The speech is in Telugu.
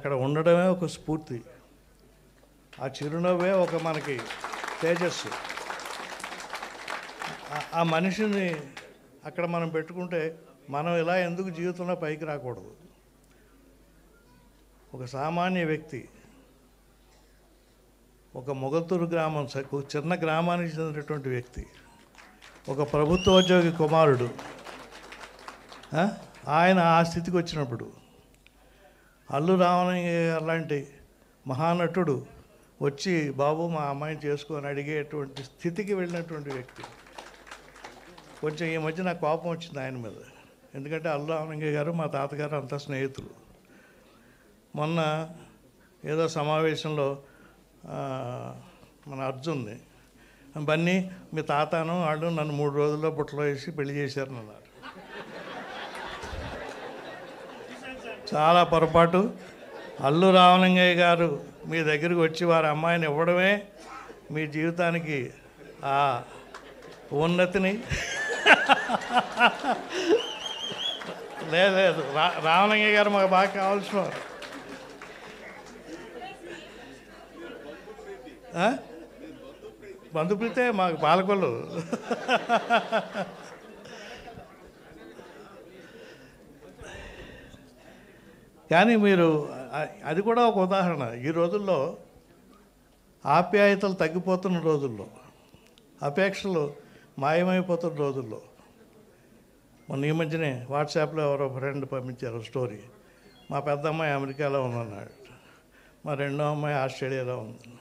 అక్కడ ఉండడమే ఒక స్ఫూర్తి ఆ చిరునవ్వే ఒక మనకి తేజస్సు ఆ- ఆ మనిషిని అక్కడ మనం పెట్టుకుంటే మనం ఇలా ఎందుకు జీవితంలో పైకి రాకూడదు ఒక సామాన్య వ్యక్తి ఒక మొగతూరు గ్రామం స- ఒక చిన్న గ్రామానికి చెందినటువంటి వ్యక్తి ఒక ప్రభుత్వోద్యోగి కుమారుడు ఆ? ఆయన ఆ స్థితికి వచ్చినప్పుడు అల్లు రామలింగ గారు లాంటి మహానటుడు వచ్చి బాబు మా అమ్మాయిని చేసుకొని అడిగేటువంటి స్థితికి వెళ్ళినటువంటి వ్యక్తి కొంచెం ఈ మధ్య నాకు కోపం వచ్చింది ఆయన మీద ఎందుకంటే అల్లు రామలింగ గారు మా తాతగారు అంతా స్నేహితులు మొన్న ఏదో సమావేశంలో ఆ, మన అర్జున్ని బన్నీ మీ తాతను వాళ్ళు నన్ను మూడు రోజుల్లో బుట్టలో వేసి పెళ్లి చేశారని అన్నారు చాలా పొరపాటు అల్లు రామలింగయ్య గారు మీ దగ్గరికి వచ్చి వారి అమ్మాయిని ఇవ్వడమే మీ జీవితానికి ఆ ఉన్నతిని లేదు లేదు రా రామలింగయ్య గారు మాకు బాగా కావాల్సిన వారు ఆ? బంధుప్రీతే మాకు పాలకొల్లు కానీ మీరు అ- అది కూడా ఒక ఉదాహరణ ఈ రోజుల్లో ఆప్యాయతలు తగ్గిపోతున్న రోజుల్లో అపేక్షలు మాయమైపోతున్న రోజుల్లో మొన్న ఈ మధ్యనే వాట్సాప్లో ఎవరో ఫ్రెండ్ పంపించారు స్టోరీ మా పెద్ద అమ్మాయి అమెరికాలో ఉందన్నాడు మా రెండో అమ్మాయి ఆస్ట్రేలియాలో ఉంది